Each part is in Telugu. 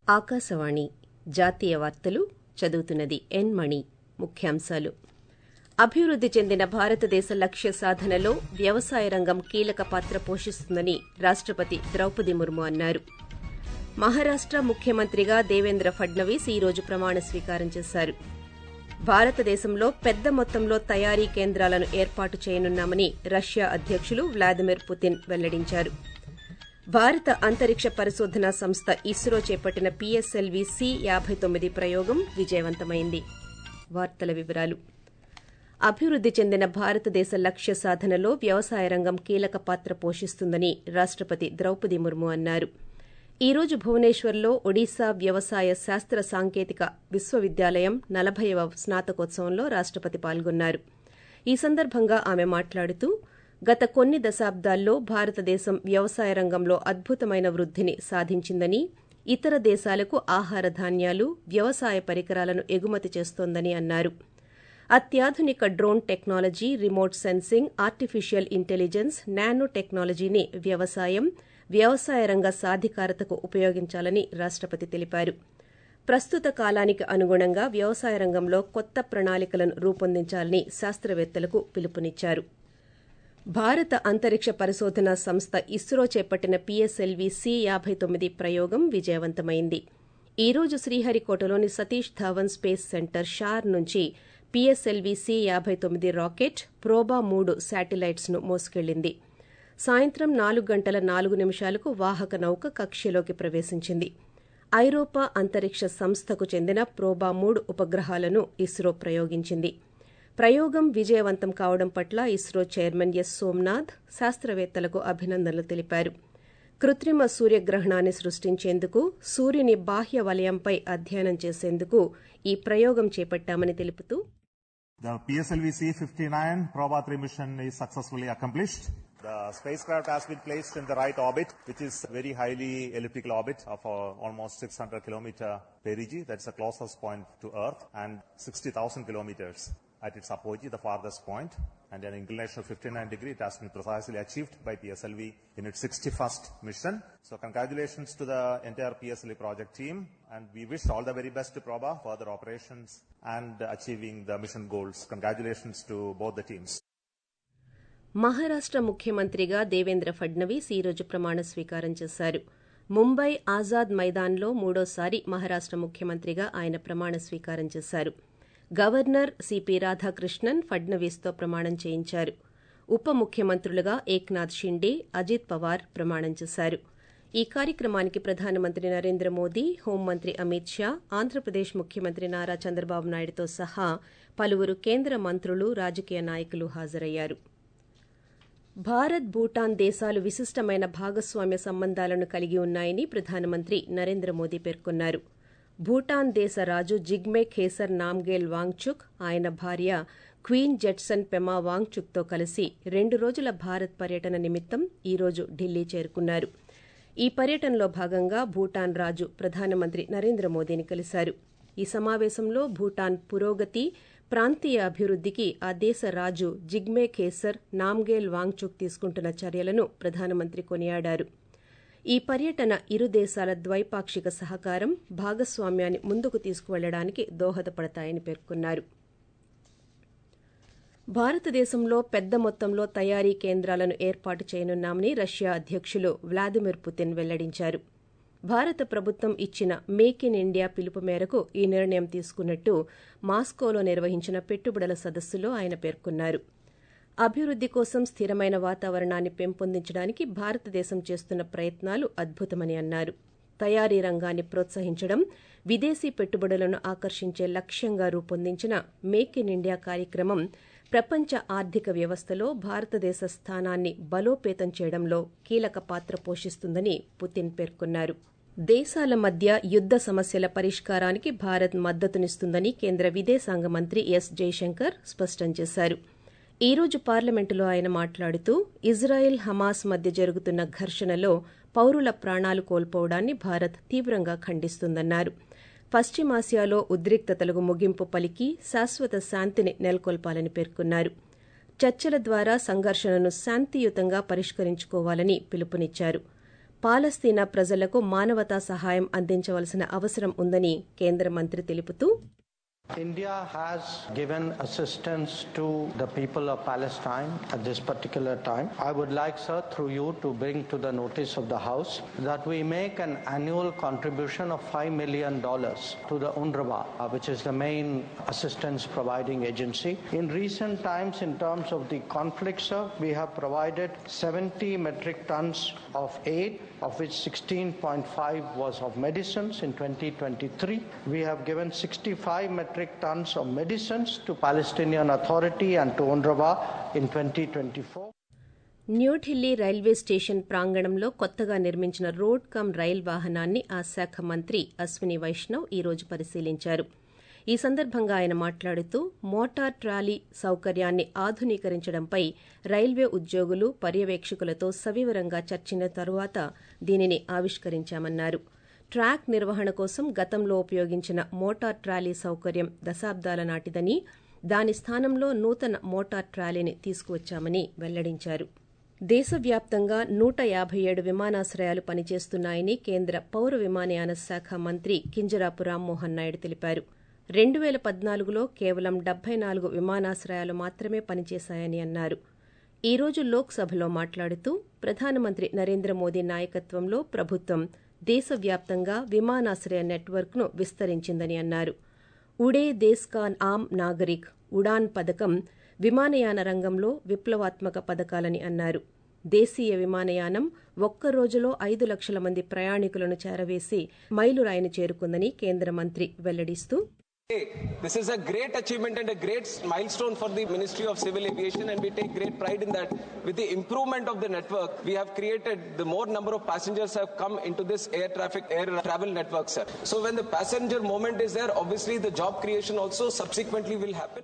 ఆకాశవాణి జాతీయ వార్తలు చదువుతున్నది ఎన్ మణి ముఖ్యాంశాలు అభివృద్ది చెందిన భారతదేశ లక్ష్య సాధనలో వ్యవసాయ రంగం కీలక పాత్ర పోషిస్తుందని రాష్టపతి ద్రౌపది ముర్ము అన్నారు మహారాష్ట ముఖ్యమంత్రిగా దేవేంద్ర ఫడ్నవీస్ ఈ రోజు ప్రమాణ స్వీకారం చేశారు భారతదేశంలో పెద్ద మొత్తంలో తయారీ కేంద్రాలను ఏర్పాటు చేయనున్నామని రష్యా అధ్యకులు వ్లాదిమిర్ పుతిన్ వెల్లడించారు భారత అంతరిక్ష పరిశోధనా సంస్థ ఇస్రో చేపట్టిన పీఎస్ఎల్వీ సి యాబై తొమ్మిది ప్రయోగం విజయవంతమైంది వార్తల వివరాలు అభివృద్ది చెందిన భారతదేశ లక్ష్య సాధనలో వ్యవసాయ రంగం కీలక పాత్ర పోషిస్తుందని రాష్టపతి ద్రౌపది ముర్ము అన్నారు ఈ రోజు భువనేశ్వర్లో ఒడిశా వ్యవసాయ శాస్త్ర సాంకేతిక విశ్వవిద్యాలయం నలభైవ స్నాతకోత్సవంలో రాష్టపతి పాల్గొన్నారు ఈ సందర్భంగా ఆమె మాట్లాడుతూ గత కొన్ని దశాబ్దాల్లో భారతదేశం వ్యవసాయ రంగంలో అద్భుతమైన వృద్దిని సాధించిందని ఇతర దేశాలకు ఆహార ధాన్యాలు వ్యవసాయ పరికరాలను ఎగుమతి చేస్తోందని అన్నారు అత్యాధునిక drone technology remote sensing artificial intelligence nano టెక్నాలజీని వ్యవసాయం వ్యవసాయ రంగ సాధికారతకు ఉపయోగించాలని రాష్టపతి తెలిపారు ప్రస్తుత కాలానికి అనుగుణంగా వ్యవసాయ రంగంలో కొత్త ప్రణాళికలను రూపొందించాలని శాస్త్రవేత్తలకు పిలుపునిచ్చారు భారత అంతరిక్ష పరిశోధనా సంస్థ ఇస్రో చేపట్టిన పీఎస్ఎల్వీ సి యాబై తొమ్మిది ప్రయోగం విజయవంతమైంది ఈ రోజు శ్రీహరికోటలోని Satish Dhawan space centre SHAR నుంచి పీఎస్ఎల్వీ సి యాబై తొమ్మిది రాకెట్ ప్రోబా మూడు శాటిలైట్స్ ను మోసుకెళ్లింది సాయంత్రం నాలుగు గంటల నాలుగు నిమిషాలకు వాహక నౌక కక్ష్యలోకి ప్రవేశించింది ఐరోపా అంతరిక్ష సంస్థకు చెందిన ప్రోబా మూడు ఉపగ్రహాలను ఇస్రో ప్రయోగించింది ప్రయోగం విజయవంతం కావడం పట్ల ఇస్రో చైర్మన్ ఎస్ సోమ్నాథ్ శాస్త్రవేత్తలకు అభినందనలు తెలిపారు కృత్రిమ సూర్యగ్రహణాన్ని సృష్టించేందుకు సూర్యుని బాహ్య వలయంపై అధ్యయనం చేసేందుకు ఈ ప్రయోగం చేపట్టామని తెలుపుతూ The PSLV C-59 Proba 3 mission is successfully accomplished. The spacecraft has been placed in the right orbit, which is very highly elliptical orbit of uh, almost 600 kilometer perigee. That's the closest point to Earth, and 60,000 kilometers at its apogee, the farthest point, and an inclination of 59 degree. It has been precisely achieved by PSLV in its 61st mission. So congratulations to the entire PSLV project team, and we wish all the very best to Proba for their operations and achieving the mission goals. Congratulations to both the teams. Maharashtra ముఖ్యమంత్రిగా దేవేంద్ర ఫడ్నవీస్ ఈ రోజు ప్రమాణ స్వీకారం చేశారు ముంబై ఆజాద్ మైదాన్లో మూడోసారి మహారాష్ట ముఖ్యమంత్రిగా ఆయన ప్రమాణ స్వీకారం చేశారు గవర్నర్ సిపి రాధాకృష్ణన్ ఫడ్నవీస్తో ప్రమాణం చేయించారు ఉప ముఖ్యమంత్రులుగా ఏక్నాథ్ షిండే అజిత్ పవార్ ప్రమాణం చేశారు ఈ కార్యక్రమానికి ప్రధానమంత్రి నరేంద్ర మోదీ హోంమంత్రి అమిత్ షా ఆంధ్రప్రదేశ్ ముఖ్యమంత్రి నారా చంద్రబాబు నాయుడుతో సహా పలువురు కేంద్ర మంత్రులు రాజకీయ నాయకులు హాజరయ్యారు భారత్ భూటాన్ దేశాలు విశిష్టమైన భాగస్వామ్య సంబంధాలను కలిగి ఉన్నాయని ప్రధానమంత్రి నరేంద్ర మోదీ పేర్కొన్నారు భూటాన్ దేశ రాజు జిగ్మే ఖేసర్ నామ్గేల్ వాంగ్చుక్ ఆయన భార్య క్వీన్ జెట్సన్ పెమా వాంగ్చుక్తో కలిసి రెండు రోజుల భారత్ పర్యటన నిమిత్తం ఈ రోజు ఢిల్లీ చేరుకున్నారు ఈ పర్యటనలో భాగంగా భూటాన్ రాజు ప్రధానమంత్రి నరేంద్ర మోదీని కలిశారు ఈ సమావేశంలో భూటాన్ పురోగతి ప్రాంతీయ అభివృద్దికి ఆ దేశ రాజు జిగ్మే ఖేసర్ నామ్గేల్ వాంగ్చుక్ తీసుకుంటున్న చర్యలను ప్రధానమంత్రి కొనియాడారు ఈ పర్యటన ఇరు దేశాల ద్వైపాక్షిక సహకారం భాగస్వామ్యాన్ని ముందుకు తీసుకువెళ్లడానికి దోహదపడతాయని పేర్కొన్నారు భారతదేశంలో పెద్ద మొత్తంలో తయారీ కేంద్రాలను ఏర్పాటు చేయనున్నామని రష్యా అధ్యకులు వ్లాదిమిర్ పుతిన్ వెల్లడించారు భారత ప్రభుత్వం ఇచ్చిన మేక్ ఇన్ ఇండియా పిలుపు మేరకు ఈ నిర్ణయం తీసుకున్నట్టు మాస్కోలో నిర్వహించిన పెట్టుబడుల సదస్సులో ఆయన పేర్కొన్నారు అభివృద్ది కోసం స్థిరమైన వాతావరణాన్ని పెంపొందించడానికి భారతదేశం చేస్తున్న ప్రయత్నాలు అద్భుతమని అన్నారు తయారీ రంగాన్ని ప్రోత్సహించడం విదేశీ పెట్టుబడులను ఆకర్షించే లక్ష్యంగా రూపొందించిన మేక్ ఇన్ ఇండియా కార్యక్రమం ప్రపంచ ఆర్థిక వ్యవస్థలో భారతదేశ స్థానాన్ని బలోపేతం చేయడంలో కీలక పాత్ర పోషిస్తుందని పుతిన్ పేర్కొన్నారు దేశాల మధ్య యుద్ద సమస్యల పరిష్కారానికి భారత్ మద్దతునిస్తుందని కేంద్ర విదేశాంగ మంత్రి ఎస్ జైశంకర్ స్పష్టం చేశారు ఈ రోజు పార్లమెంటులో ఆయన మాట్లాడుతూ ఇజ్రాయెల్ హమాస్ మధ్య జరుగుతున్న ఘర్షణలో పౌరుల ప్రాణాలు కోల్పోవడాన్ని భారత్ తీవ్రంగా ఖండిస్తుందన్నారు పశ్చిమాసియాలో ఉద్రిక్తతలకు ముగింపు పలికి శాశ్వత శాంతిని నెలకొల్పాలని పేర్కొన్నారు చర్చల ద్వారా సంఘర్షణను శాంతియుతంగా పరిష్కరించుకోవాలని పిలుపునిచ్చారు పాలస్తీనా ప్రజలకు మానవతా సహాయం అందించవలసిన అవసరం ఉందని కేంద్ర మంత్రి తెలుపుతూ India has given assistance to the people of Palestine at this particular time. I would like, sir, through you to bring to the notice of the House that we make an annual contribution of $5 million to the UNRWA, uh, which is the main assistance providing agency. In recent times, in terms of the conflict, sir, we have provided 70 metric tons of aid, of which 16.5 was of medicines in 2023. We have given 65 metric tons of medicines to Palestinian Authority and to UNRWA in 2024. New Delhi railway station ప్రాంగణంలో కొత్తగా నిర్మించిన రోడ్ కమ్ రైల్ వాహనాన్ని ఆ శాఖ మంత్రి అశ్విని వైష్ణవ్ ఈ రోజు పరిశీలించారు ఈ సందర్భంగా ఆయన మాట్లాడుతూ మోటార్ ట్రాలీ సౌకర్యాన్ని ఆధునీకరించడంపై రైల్వే ఉద్యోగులు పర్యవేక్షకులతో సవివరంగా చర్చిన తరువాత దీనిని ఆవిష్కరించామన్నారు ట్రాక్ నిర్వహణ కోసం గతంలో ఉపయోగించిన మోటార్ ట్రాలీ సౌకర్యం దశాబ్దాల నాటిదని దాని స్థానంలో నూతన మోటార్ ట్రాలీని తీసుకువచ్చామని వెల్లడించారు దేశవ్యాప్తంగా నూట యాభై ఏడు విమానాశ్రయాలు పనిచేస్తున్నాయని కేంద్ర పౌర విమానయాన శాఖ మంత్రి కింజరాపు రామ్మోహన్ నాయుడు తెలిపారు రెండు పేల పద్నాలుగులో కేవలం డెబ్బై నాలుగు విమానాశ్రయాలు మాత్రమే పనిచేశాయని అన్నారు ఈ రోజు లోక్సభలో మాట్లాడుతూ ప్రధానమంత్రి నరేంద్ర మోదీ నాయకత్వంలో ప్రభుత్వం దేశవ్యాప్తంగా విమానాశ్రయ నెట్వర్క్ను విస్తరించిందని అన్నారు ఉడే దేశ్ కా ఆమ్ నాగరిక్ ఉడాన్ పథకం విమానయాన రంగంలో విప్లవాత్మక పథకాలని అన్నారు దేశీయ విమానయానం ఒక్క రోజులో ఐదు లక్షల మంది ప్రయాణికులను చేరవేసి మైలురాయిని చేరుకుందని కేంద్ర మంత్రి వెల్లడిస్తూ This is a great achievement and a great milestone for the Ministry of Civil Aviation, and we take great pride in that. With the improvement of the network, we have created the more number of passengers have come into this air traffic, air travel network, sir. So when the passenger moment is there, obviously the job creation also subsequently will happen.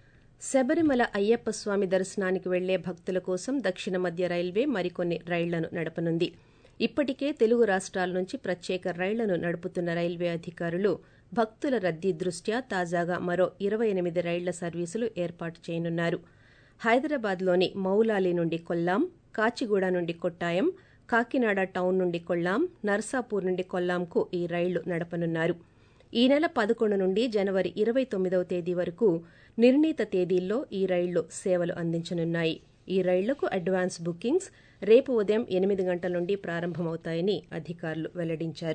Sabarimala Ayyappa స్వామి దర్శనానికి వెళ్లే భక్తుల కోసం దక్షిణ మధ్య రైల్వే మరికొన్ని రైళ్లను నడపనుంది ఇప్పటికే తెలుగు రాష్ట్రాల నుంచి ప్రత్యేక రైళ్లను నడుపుతున్న రైల్వే అధికారులు భక్తుల రద్దీ దృష్ట్యా తాజాగా మరో ఇరవై ఎనిమిది రైళ్ల సర్వీసులు ఏర్పాటు చేయనున్నారు హైదరాబాద్లోని మౌలాలి నుండి కొల్లాం కాచిగూడ నుండి కొట్టాయం కాకినాడ టౌన్ నుండి కొల్లాం నర్సాపూర్ నుండి కొల్లాంకు ఈ రైళ్లు నడపనున్నారు ఈ నెల పదకొండు నుండి జనవరి ఇరవై తొమ్మిదవ తేదీ వరకు నిర్ణీత తేదీల్లో ఈ రైళ్లు సేవలు అందించనున్నాయి ఈ రైళ్లకు అడ్వాన్స్ బుకింగ్స్ రేపు ఉదయం ఎనిమిది గంటల నుండి ప్రారంభమవుతాయని అధికారులు వెల్లడించారు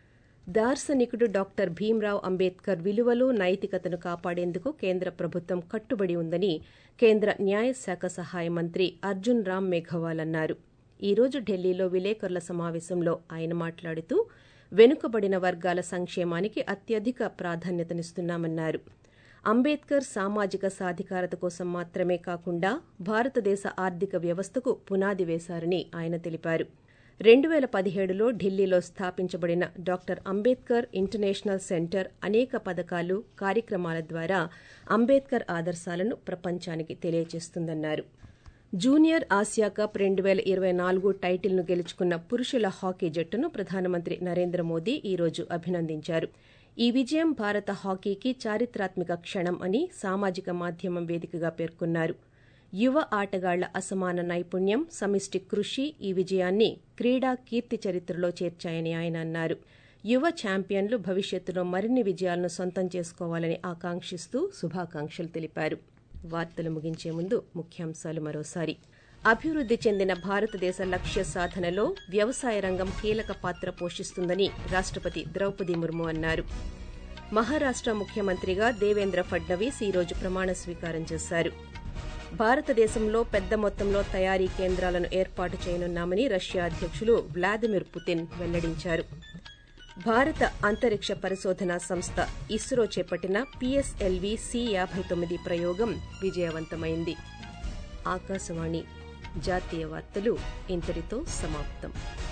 దార్శనికుడు డాక్టర్ భీమ్రావ్ అంబేద్కర్ విలువలు నైతికతను కాపాడేందుకు కేంద్ర ప్రభుత్వం కట్టుబడి ఉందని కేంద్ర న్యాయశాఖ సహాయ మంత్రి అర్జున్ రామ్ మేఘవాల్ అన్నారు ఈ రోజు ఢిల్లీలో విలేకరుల సమావేశంలో ఆయన మాట్లాడుతూ వెనుకబడిన వర్గాల సంక్షేమానికి అత్యధిక ప్రాధాన్యతనిస్తున్నామన్నారు అంబేద్కర్ సామాజిక సాధికారత కోసం మాత్రమే కాకుండా భారతదేశ ఆర్థిక వ్యవస్థకు పునాది వేశారని ఆయన తెలిపారు రెండు పేల పదిహేడులో ఢిల్లీలో స్థాపించబడిన డాక్టర్ అంబేద్కర్ ఇంటర్నేషనల్ సెంటర్ అనేక పథకాలు కార్యక్రమాల ద్వారా అంబేద్కర్ ఆదర్శాలను ప్రపంచానికి తెలియజేస్తుందన్నారు జూనియర్ ఆసియా కప్ రెండు పేల ఇరవై నాలుగు టైటిల్ను గెలుచుకున్న పురుషుల హాకీ జట్టును ప్రధానమంత్రి నరేంద్ర మోదీ ఈ రోజు అభినందించారు ఈ విజయం భారత హాకీకి చారిత్రాత్మక క్షణం అని సామాజిక మాధ్యమం వేదికగా పేర్కొన్నారు యువ ఆటగాళ్ల అసమాన నైపుణ్యం సమిష్టి కృషి ఈ విజయాన్ని క్రీడా కీర్తి చరిత్రలో చేర్చాయని ఆయన అన్నారు యువ ఛాంపియన్లు భవిష్యత్తులో మరిన్ని విజయాలను సొంతం చేసుకోవాలని ఆకాంక్షిస్తూ శుభాకాంక్షలు తెలిపారు వార్తలు ముగించే ముందు ముఖ్యాంశాలు మరోసారి అభివృద్ది చెందిన భారతదేశ లక్ష్య సాధనలో వ్యవసాయ రంగం కీలక పాత్ర పోషిస్తుందని రాష్టపతి ద్రౌపది ముర్ము అన్నారు మహారాష్ట ముఖ్యమంత్రిగా దేవేంద్ర ఫడ్నవీస్ ఈ రోజు ప్రమాణ స్వీకారం చేశారు భారతదేశంలో పెద్ద మొత్తంలో తయారీ కేంద్రాలను ఏర్పాటు చేయనున్నామని రష్యా అధ్యకులు వ్లాదిమిర్ పుతిన్ వెల్లడించారు భారత అంతరిక్ష పరిశోధనా సంస్థ ఇస్రో చేపట్టిన పిఎస్ఎల్వి సి యాభై తొమ్మిది ప్రయోగం విజయవంతమైంది ఆకాశవాణి జాతీయ వార్తలు ఇంతటితో సమాప్తం